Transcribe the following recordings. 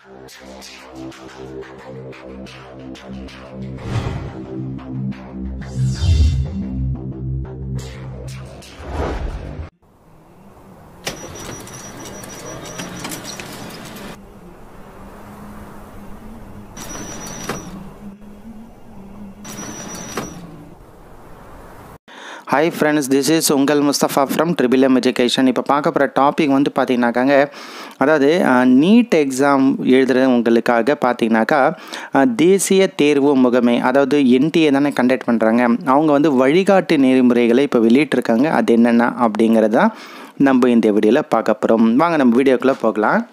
hi friends this is உங்கள் Mustafa from triple M education இப்போ பார்க்க போகிற டாபிக் வந்து பார்த்தீங்கன்னாக்காங்க அதாவது நீட் எக்ஸாம் எழுதுகிற உங்களுக்காக பார்த்தீங்கன்னாக்கா அஹ், தேசிய தேர்வு முகமை அதாவது என்டிஏ தானே கண்டக்ட் பண்ணுறாங்க அவங்க வந்து வழிகாட்டு நெறிமுறைகளை இப்போ வெளியிட்டிருக்காங்க அது என்னென்ன அப்படிங்கிறது தான் நம்ம இந்த வீடியோவில் பார்க்க போகிறோம் வாங்க நம்ம வீடியோக்குள்ளே போகலாம்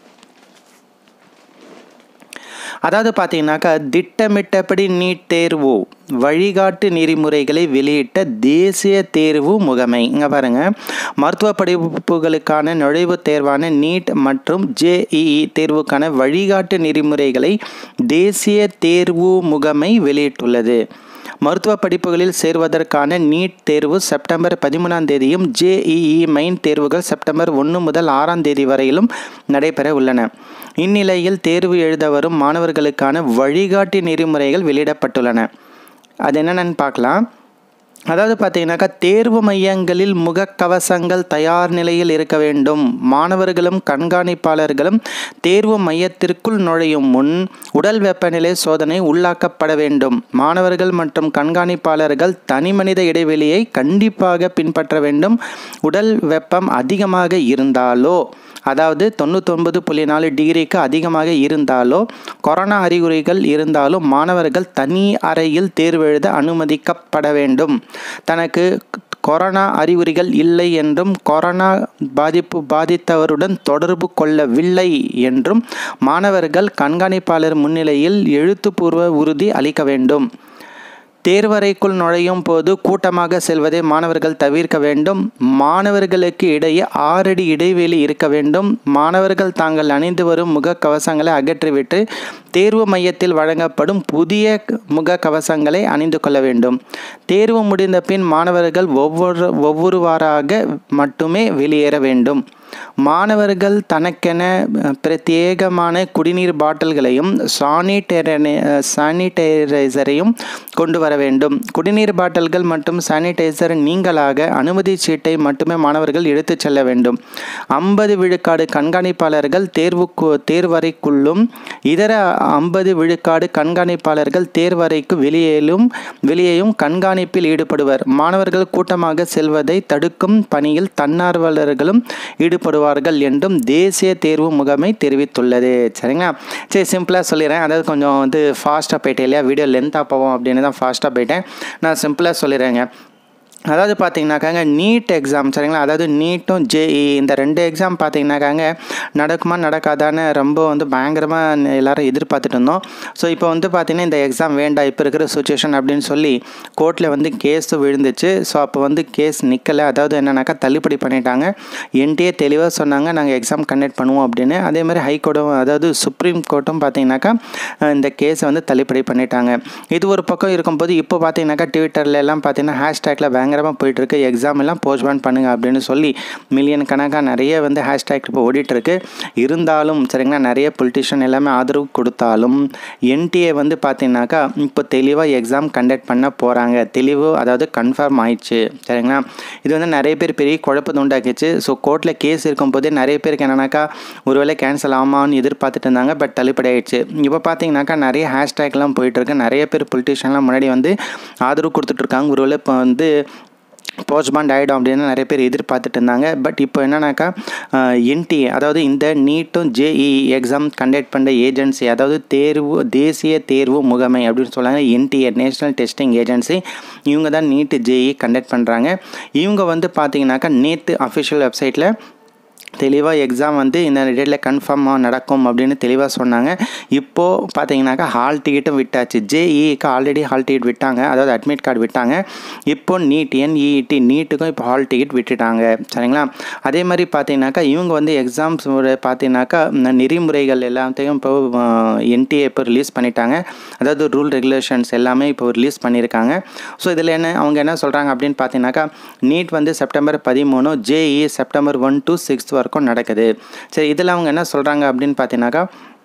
அதாவது பார்த்தீங்கன்னாக்கா திட்டமிட்டபடி நீட் தேர்வு வழிகாட்டு நெறிமுறைகளை வெளியிட்ட தேசிய தேர்வு முகமை இங்கே பாருங்கள் மருத்துவ படிப்புகளுக்கான நுழைவுத் தேர்வான நீட் மற்றும் ஜேஇஇ தேர்வுக்கான வழிகாட்டு நெறிமுறைகளை தேசிய தேர்வு முகமை வெளியிட்டுள்ளது மருத்துவ படிப்புகளில் சேர்வதற்கான நீட் தேர்வு செப்டம்பர் பதிமூணாம் தேதியும் ஜேஇஇ மெயின் தேர்வுகள் செப்டம்பர் ஒன்று முதல் ஆறாம் தேதி வரையிலும் நடைபெற உள்ளன இந்நிலையில் தேர்வு எழுத வரும் மாணவர்களுக்கான வழிகாட்டி நெறிமுறைகள் வெளியிடப்பட்டுள்ளன அது என்னென்னு பார்க்கலாம் அதாவது பார்த்தீங்கன்னாக்கா தேர்வு மையங்களில் முகக்கவசங்கள் தயார் நிலையில் இருக்க வேண்டும் மாணவர்களும் கண்காணிப்பாளர்களும் தேர்வு மையத்திற்குள் நுழையும் முன் உடல் வெப்பநிலை சோதனை உள்ளாக்கப்பட வேண்டும் மாணவர்கள் மற்றும் கண்காணிப்பாளர்கள் தனிமனித இடைவெளியை கண்டிப்பாக பின்பற்ற வேண்டும் உடல் வெப்பம் அதிகமாக இருந்தாலோ அதாவது தொண்ணூத்தொன்பது புள்ளி நாலு டிகிரிக்கு அதிகமாக இருந்தாலோ கொரோனா அறிகுறிகள் இருந்தாலும் மாணவர்கள் தனி அறையில் தேர்வு எழுத அனுமதிக்கப்பட வேண்டும் தனக்கு கொரோனா அறிகுறிகள் இல்லை என்றும் கொரோனா பாதிப்பு பாதித்தவருடன் தொடர்பு கொள்ளவில்லை என்றும் மாணவர்கள் கண்காணிப்பாளர் முன்னிலையில் எழுத்துப்பூர்வ உறுதி அளிக்க வேண்டும் தேர்வறைக்குள் நுழையும் போது கூட்டமாக செல்வதை மாணவர்கள் தவிர்க்க வேண்டும் மாணவர்களுக்கு இடையே ஆறடி இடைவெளி இருக்க வேண்டும் மாணவர்கள் தாங்கள் அணிந்து வரும் முகக்கவசங்களை அகற்றிவிட்டு தேர்வு மையத்தில் வழங்கப்படும் புதிய முகக்கவசங்களை அணிந்து கொள்ள வேண்டும் தேர்வு முடிந்த பின் மாணவர்கள் ஒவ்வொரு ஒவ்வொருவாறாக மட்டுமே வெளியேற வேண்டும் மாணவர்கள் தனக்கென பிரத்யேகமான குடிநீர் பாட்டில்களையும் சானிடேரனை சானிடைசரையும் கொண்டு வர வேண்டும் குடிநீர் பாட்டில்கள் மற்றும் சானிடைசர் நீங்களாக அனுமதி சீட்டை மட்டுமே மாணவர்கள் எடுத்துச் செல்ல வேண்டும் ஐம்பது விழுக்காடு கண்காணிப்பாளர்கள் தேர்வு தேர்வறைக்குள்ளும் இதர ஐம்பது விழுக்காடு கண்காணிப்பாளர்கள் தேர்வறைக்கு வெளியேலும் வெளியேயும் கண்காணிப்பில் ஈடுபடுவர் மாணவர்கள் கூட்டமாக செல்வதை தடுக்கும் பணியில் தன்னார்வலர்களும் ஈடுபடுவார்கள் என்றும் தேசிய தேர்வு முகமை தெரிவித்துள்ளது சரிங்களா சரி சிம்பிளாக சொல்லிடுறேன் அதாவது கொஞ்சம் வந்து ஃபாஸ்ட்டாக போயிட்டேன் இல்லையா வீடியோ லென்த்தாக போவோம் அப்படின்னு தான் ஃபாஸ்ட்டாக போயிட்டேன் நான் சிம்பிளாக சொல்லிடுறேங்க அதாவது பார்த்தீங்கன்னாக்காங்க நீட் எக்ஸாம் சரிங்களா அதாவது நீட்டும் ஜேஇ இந்த ரெண்டு எக்ஸாம் பார்த்தீங்கன்னாக்காங்க நடக்குமா நடக்காதான்னு ரொம்ப வந்து பயங்கரமாக எல்லாரும் எதிர்பார்த்துட்டு இருந்தோம் ஸோ இப்போ வந்து பார்த்தீங்கன்னா இந்த எக்ஸாம் வேண்டாம் இப்போ இருக்கிற சுச்சுவேஷன் அப்படின்னு சொல்லி கோர்ட்டில் வந்து கேஸ் விழுந்துச்சு ஸோ அப்போ வந்து கேஸ் நிற்கலை அதாவது என்னன்னாக்கா தள்ளுபடி பண்ணிட்டாங்க என்டிஏ தெளிவாக சொன்னாங்க நாங்கள் எக்ஸாம் கண்டக்ட் பண்ணுவோம் அப்படின்னு அதே மாதிரி ஹைகோர்ட்டும் அதாவது சுப்ரீம் கோர்ட்டும் பார்த்தீங்கன்னாக்கா இந்த கேஸை வந்து தள்ளுபடி பண்ணிட்டாங்க இது ஒரு பக்கம் இருக்கும்போது இப்போ பார்த்தீங்கன்னாக்கா ட்விட்டரில் எல்லாம் பார்த்தீங்கன்னா ஹேஷ்டேக்கில் பயங்கரமாக போயிட்டுருக்கு எக்ஸாம் எல்லாம் போஸ்ட்போன் பண்ணுங்க அப்படின்னு சொல்லி மில்லியன் கணக்காக நிறைய வந்து ஹேஷ்டேக் இப்போ ஓடிட்டுருக்கு இருந்தாலும் சரிங்களா நிறைய பொலிட்டிஷியன் எல்லாமே ஆதரவு கொடுத்தாலும் என்டிஏ வந்து பார்த்தீங்கன்னாக்கா இப்போ தெளிவாக எக்ஸாம் கண்டக்ட் பண்ண போகிறாங்க தெளிவு அதாவது கன்ஃபார்ம் ஆயிடுச்சு சரிங்களா இது வந்து நிறைய பேர் பெரிய குழப்பத்தை உண்டாக்கிச்சு ஸோ கோர்ட்டில் கேஸ் இருக்கும்போதே நிறைய பேருக்கு என்னன்னாக்கா ஒருவேளை கேன்சல் ஆமான்னு எதிர்பார்த்துட்டு இருந்தாங்க பட் தள்ளுபடி ஆயிடுச்சு இப்போ பார்த்தீங்கன்னாக்கா நிறைய ஹேஷ்டேக்லாம் போயிட்டுருக்கு நிறைய பேர் பொலிட்டிஷியன்லாம் முன்னாடி வந்து ஆதரவு கொடுத்துட்ருக்காங்க ஒருவேளை இப்போ வந்து போஸ்ட்பாண்ட் ஆகிடும் அப்படின்னு நிறைய பேர் எதிர்பார்த்துட்டு இருந்தாங்க பட் இப்போ என்னன்னாக்கா என்டிஏ அதாவது இந்த நீட்டும் ஜேஇ எக்ஸாம் கண்டக்ட் பண்ணுற ஏஜென்சி அதாவது தேர்வு தேசிய தேர்வு முகமை அப்படின்னு சொல்லுவாங்க என்டிஏ நேஷ்னல் டெஸ்டிங் ஏஜென்சி இவங்க தான் நீட்டு ஜேஇ கண்டக்ட் பண்ணுறாங்க இவங்க வந்து பார்த்தீங்கன்னாக்கா நேற்று அஃபிஷியல் வெப்சைட்டில் தெளிவாக எக்ஸாம் வந்து இந்த டேட்டில் கன்ஃபார்மாக நடக்கும் அப்படின்னு தெளிவாக சொன்னாங்க இப்போது பார்த்தீங்கன்னாக்கா ஹால் டிக்கெட்டும் விட்டாச்சு ஜேஇக்கு ஆல்ரெடி ஹால் டிக்கெட் விட்டாங்க அதாவது அட்மிட் கார்டு விட்டாங்க இப்போ நீட் என்இஇடி நீட்டுக்கும் இப்போ ஹால் டிக்கெட் விட்டுட்டாங்க சரிங்களா அதே மாதிரி பார்த்தீங்கன்னாக்கா இவங்க வந்து எக்ஸாம்ஸ் பார்த்தீங்கன்னாக்கா நெறிமுறைகள் எல்லாத்தையும் இப்போ என்டிஏ இப்போ ரிலீஸ் பண்ணிட்டாங்க அதாவது ரூல் ரெகுலேஷன்ஸ் எல்லாமே இப்போ ரிலீஸ் பண்ணியிருக்காங்க ஸோ இதில் என்ன அவங்க என்ன சொல்கிறாங்க அப்படின்னு பார்த்தீங்கன்னாக்கா நீட் வந்து செப்டம்பர் பதிமூணு JEE September one to sixth வரைக்கும் நடக்குது சரி இதில் அவங்க என்ன சொல்கிறாங்க அப்படின்னு பார்த்தீங்கன்னாக்கா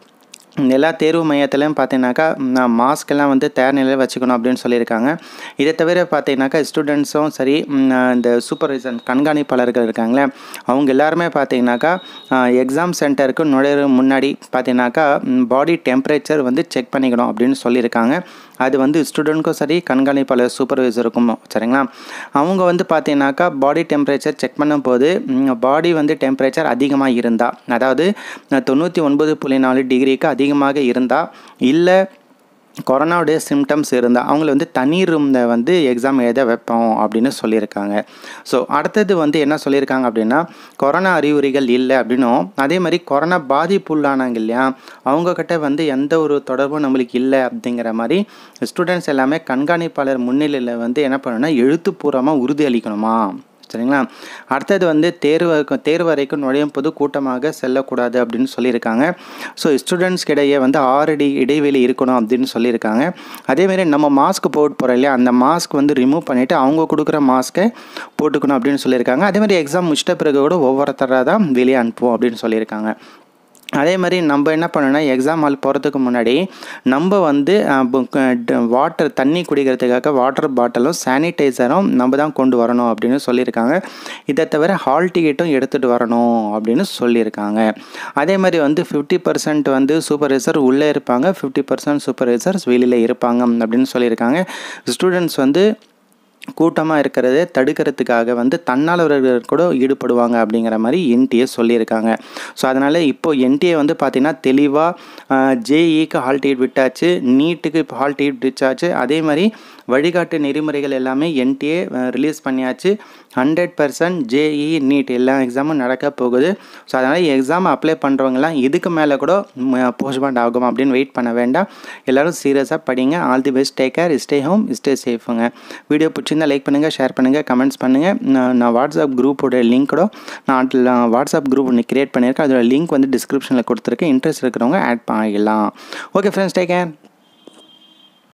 எல்லா தேர்வு மையத்திலையும் பார்த்தீங்கன்னாக்கா மாஸ்க் எல்லாம் வந்து தயார் நிலையில் வச்சுக்கணும் அப்படின்னு சொல்லியிருக்காங்க இதை தவிர பார்த்தீங்கன்னாக்கா ஸ்டூடெண்ட்ஸும் சரி ம், இந்த சூப்பர்வைசன் கண்காணிப்பாளர்கள் இருக்காங்களே அவங்க எல்லாருமே பார்த்தீங்கன்னாக்கா எக்ஸாம் சென்டருக்கு நுழையிற முன்னாடி பார்த்தீங்கன்னாக்கா பாடி டெம்பரேச்சர் வந்து செக் பண்ணிக்கணும் அப்படின்னு சொல்லியிருக்காங்க அது வந்து ஸ்டூடெண்ட்க்கும் சரி கண்காணிப்பாளர் சூப்பர்வைசருக்கும் சரிங்களா அவங்க வந்து பார்த்தீங்கன்னாக்கா பாடி டெம்பரேச்சர் செக் பண்ணும்போது பாடி வந்து டெம்பரேச்சர் அதிகமாக இருந்தால் அதாவது தொண்ணூற்றி ஒன்பது புள்ளி நாலு டிகிரிக்கு அதிகமாக இருந்தால் இல்லை கொரோனாவுடைய சிம்டம்ஸ் இருந்தால் அவங்கள வந்து தனி ரூமில் வந்து எக்ஸாம் எழுத வைப்போம் அப்படின்னு சொல்லியிருக்காங்க ஸோ அடுத்தது வந்து என்ன சொல்லியிருக்காங்க அப்படின்னா கொரோனா அறிகுறிகள் இல்லை அப்படின்னும் அதே மாதிரி கொரோனா பாதிப்புள்ளானாங்க இல்லையா அவங்கக்கிட்ட வந்து எந்த ஒரு தொடர்பும் நம்மளுக்கு இல்லை அப்படிங்கிற மாதிரி ஸ்டூடெண்ட்ஸ் எல்லாமே கண்காணிப்பாளர் முன்னிலையில் வந்து என்ன பண்ணணும்னா எழுத்துப்பூர்வமாக உறுதி அளிக்கணுமா சரிங்களா அடுத்தது வந்து தேர்வு தேர்வு வரைக்கும் நுழையும் போது கூட்டமாக செல்லக்கூடாது அப்படின்னு சொல்லியிருக்காங்க ஸோ ஸ்டூடெண்ட்ஸ்க்கு இடையே வந்து ஆறு அடி இடைவெளி இருக்கணும் அப்படின்னு சொல்லியிருக்காங்க அதேமாரி நம்ம மாஸ்க் போட்டு போகிறோம் இல்லையா அந்த மாஸ்க் வந்து ரிமூவ் பண்ணிவிட்டு அவங்க கொடுக்குற மாஸ்க்கை போட்டுக்கணும் அப்படின்னு சொல்லியிருக்காங்க அதேமாதிரி எக்ஸாம் முடிச்சிட்ட பிறகு கூட ஒவ்வொருத்தராக தான் வெளியே அனுப்புவோம் அப்படின்னு சொல்லியிருக்காங்க அதே மாதிரி நம்ம என்ன பண்ணணும்னா எக்ஸாம் ஹால் போகிறதுக்கு முன்னாடி நம்ம வந்து வாட்டர் தண்ணி குடிக்கிறதுக்காக வாட்டர் பாட்டிலும் சானிடைசரும் நம்ம தான் கொண்டு வரணும் அப்படின்னு சொல்லியிருக்காங்க இதை தவிர ஹால் டிக்கெட்டும் எடுத்துகிட்டு வரணும் அப்படின்னு சொல்லியிருக்காங்க அதே மாதிரி வந்து ஃபிஃப்டி பர்சன்ட் வந்து சூப்பர்வைசர் உள்ளே இருப்பாங்க ஃபிஃப்டி பர்சன்ட் சூப்பர்வைசர்ஸ் வெளியில் இருப்பாங்க அப்படின்னு சொல்லியிருக்காங்க ஸ்டூடெண்ட்ஸ் வந்து கூட்டமாக இருக்கிறத தடுக்கிறதுக்காக வந்து தன்னார்வலர்கள் கூட ஈடுபடுவாங்க அப்படிங்கிற மாதிரி என்டிஏ சொல்லியிருக்காங்க ஸோ அதனால் இப்போது என்டிஏ வந்து பார்த்திங்கன்னா தெளிவாக ஜேஇக்கு ஹால் டிக்கெட் விட்டாச்சு நீட்டுக்கு இப்போ ஹால் டிக்கெட் விட்டாச்சு அதே மாதிரி வழிகாட்டு நெறிமுறைகள் எல்லாமே என்டிஏ ரிலீஸ் பண்ணியாச்சு ஹண்ட்ரட் பர்சன்ட் ஜேஇ நீட் எல்லா எக்ஸாமும் நடக்க போகுது ஸோ அதனால் எக்ஸாம் அப்ளை பண்ணுறவங்களாம் இதுக்கு மேலே கூட போஸ்ட்பாண்ட் ஆகும் அப்படின்னு வெயிட் பண்ண வேண்டாம் எல்லோரும் சீரியஸாக படிங்க all the best take care stay home stay சேஃபுங்க வீடியோ பிடிச்சிருந்தா லைக் பண்ணுங்கள் ஷேர் பண்ணுங்கள் கமெண்ட்ஸ் பண்ணுங்கள் நான் நான் வாட்ஸ்அப் குரூப்போட லிங்க் கூட நான் வாட்ஸ்அப் குரூப் ஒன்று கிரியேட் பண்ணியிருக்கேன் அதோட லிங்க் வந்து டிஸ்கிரிப்ஷனில் கொடுத்துருக்கேன் இன்ட்ரெஸ்ட் இருக்கிறவங்க ஆட் பண்ணிக்கலாம் ஓகே ஃப்ரெண்ட்ஸ் டேக் கேர்